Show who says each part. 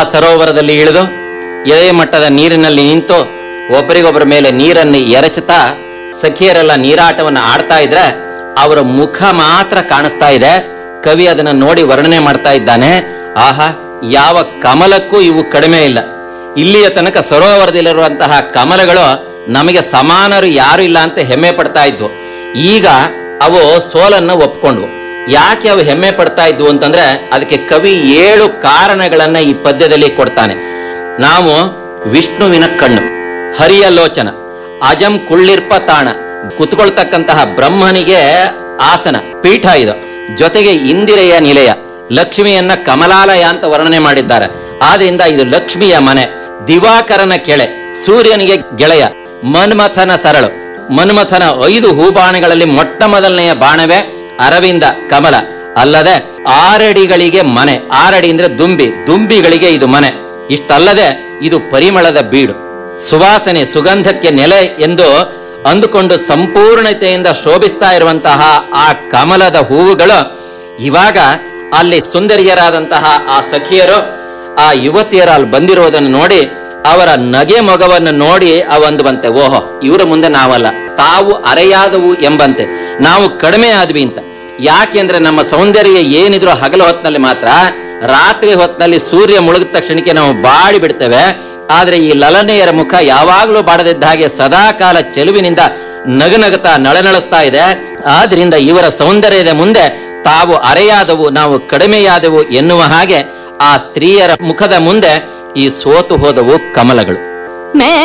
Speaker 1: ಸರೋವರದಲ್ಲಿ ಇಳಿದು ಎಳೆ ಮಟ್ಟದ ನೀರಿನಲ್ಲಿ ನಿಂತು ಒಬ್ಬರಿಗೊಬ್ಬರ ಮೇಲೆ ನೀರನ್ನು ಎರಚುತ್ತಾ ಸಖಿಯರೆಲ್ಲ ನೀರಾಟವನ್ನ ಆಡ್ತಾ ಇದ್ರೆ ಅವರ ಮುಖ ಮಾತ್ರ ಕಾಣಿಸ್ತಾ ಇದೆ ಕವಿ ಅದನ್ನ ನೋಡಿ ವರ್ಣನೆ ಮಾಡ್ತಾ ಇದ್ದಾನೆ ಆಹಾ ಯಾವ ಕಮಲಕ್ಕೂ ಇವು ಕಡಿಮೆ ಇಲ್ಲ ಇಲ್ಲಿಯ ತನಕ ಸರೋವರದಲ್ಲಿರುವಂತಹ ಕಮಲಗಳು ನಮಗೆ ಸಮಾನರು ಯಾರು ಇಲ್ಲ ಅಂತ ಹೆಮ್ಮೆ ಪಡ್ತಾ ಇದ್ವು ಈಗ ಅವು ಸೋಲನ್ನು ಒಪ್ಕೊಂಡ್ವು ಯಾಕೆ ಅವು ಹೆಮ್ಮೆ ಪಡ್ತಾ ಇದ್ವು ಅಂತಂದ್ರೆ ಅದಕ್ಕೆ ಕವಿ ಏಳು ಕಾರಣಗಳನ್ನ ಈ ಪದ್ಯದಲ್ಲಿ ಕೊಡ್ತಾನೆ ನಾವು ವಿಷ್ಣುವಿನ ಕಣ್ಣು ಹರಿಯ ಲೋಚನ ಅಜಂ ಕುಳ್ಳಿರ್ಪ ತಾಣ ಕುತ್ಕೊಳ್ತಕ್ಕಂತಹ ಬ್ರಹ್ಮನಿಗೆ ಆಸನ ಪೀಠ ಇದು ಜೊತೆಗೆ ಇಂದಿರೆಯ ನಿಲಯ ಲಕ್ಷ್ಮಿಯನ್ನ ಕಮಲಾಲಯ ಅಂತ ವರ್ಣನೆ ಮಾಡಿದ್ದಾರೆ ಆದ್ರಿಂದ ಇದು ಲಕ್ಷ್ಮಿಯ ಮನೆ ದಿವಾಕರನ ಕೆಳೆ ಸೂರ್ಯನಿಗೆ ಗೆಳೆಯ ಮನ್ಮಥನ ಸರಳು ಮನ್ಮಥನ ಐದು ಹೂಬಾಣಗಳಲ್ಲಿ ಮೊಟ್ಟ ಮೊದಲನೆಯ ಬಾಣವೇ ಅರವಿಂದ ಕಮಲ ಅಲ್ಲದೆ ಆರಡಿಗಳಿಗೆ ಮನೆ ಆರಡಿ ಅಂದ್ರೆ ದುಂಬಿ ದುಂಬಿಗಳಿಗೆ ಇದು ಮನೆ ಇಷ್ಟಲ್ಲದೆ ಇದು ಪರಿಮಳದ ಬೀಡು ಸುವಾಸನೆ ಸುಗಂಧಕ್ಕೆ ನೆಲೆ ಎಂದು ಅಂದುಕೊಂಡು ಸಂಪೂರ್ಣತೆಯಿಂದ ಶೋಭಿಸ್ತಾ ಇರುವಂತಹ ಆ ಕಮಲದ ಹೂವುಗಳು ಇವಾಗ ಅಲ್ಲಿ ಸುಂದರಿಯರಾದಂತಹ ಆ ಸಖಿಯರು ಆ ಯುವತಿಯರು ಅಲ್ಲಿ ಬಂದಿರುವುದನ್ನು ನೋಡಿ ಅವರ ನಗೆ ಮೊಗವನ್ನು ನೋಡಿ ಅವಂದು ಬಂತೆ ಓಹೋ ಇವರ ಮುಂದೆ ನಾವಲ್ಲ ತಾವು ಅರೆಯಾದವು ಎಂಬಂತೆ ನಾವು ಕಡಿಮೆ ಆದ್ವಿ ಅಂತ ಯಾಕೆಂದ್ರೆ ನಮ್ಮ ಸೌಂದರ್ಯ ಏನಿದ್ರು ಹಗಲು ಹೊತ್ತಿನಲ್ಲಿ ಮಾತ್ರ ರಾತ್ರಿ ಹೊತ್ತಿನಲ್ಲಿ ಸೂರ್ಯ ಮುಳುಗಿದ ತಕ್ಷಣಕ್ಕೆ ನಾವು ಬಾಡಿ ಬಿಡ್ತೇವೆ ಆದ್ರೆ ಈ ಲಲನೆಯರ ಮುಖ ಯಾವಾಗ್ಲೂ ಬಾಡದಿದ್ದ ಹಾಗೆ ಸದಾ ಕಾಲ ಚೆಲುವಿನಿಂದ ನಗನಗುತ್ತಾ ನಳನಳಿಸ್ತಾ ಇದೆ ಆದ್ರಿಂದ ಇವರ ಸೌಂದರ್ಯದ ಮುಂದೆ ತಾವು ಅರೆಯಾದವು ನಾವು ಕಡಿಮೆಯಾದವು ಎನ್ನುವ ಹಾಗೆ ಆ ಸ್ತ್ರೀಯರ ಮುಖದ ಮುಂದೆ ಈ ಸೋತು ಹೋದವು ಕಮಲಗಳು
Speaker 2: ಮೇ